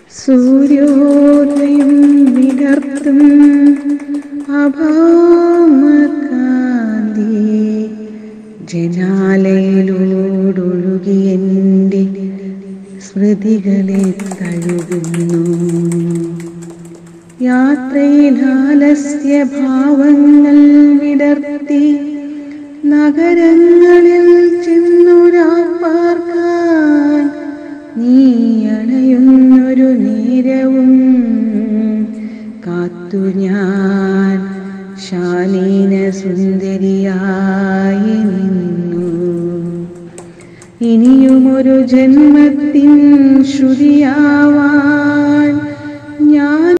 സൂര്യോദയം വിടർത്തും അഭാമകാന്തി ജനാലയിലൂടൊഴുകി എൻ്റെ സ്മൃതികളെ തഴുകുന്നു യാത്രയിൽ ആലസ്യ ഭാവങ്ങൾ വിടർത്തി നഗരങ്ങളിൽ ചെന്നുരാപ്പാർക്കാൻ നീ അണയുന്നൊരു നേരവും കാത്തു ഞാൻ ശാലീന സുന്ദരിയായി നിന്നു ഇനിയുമൊരു ജന്മത്തിൻ ശ്രുതിയാവാൻ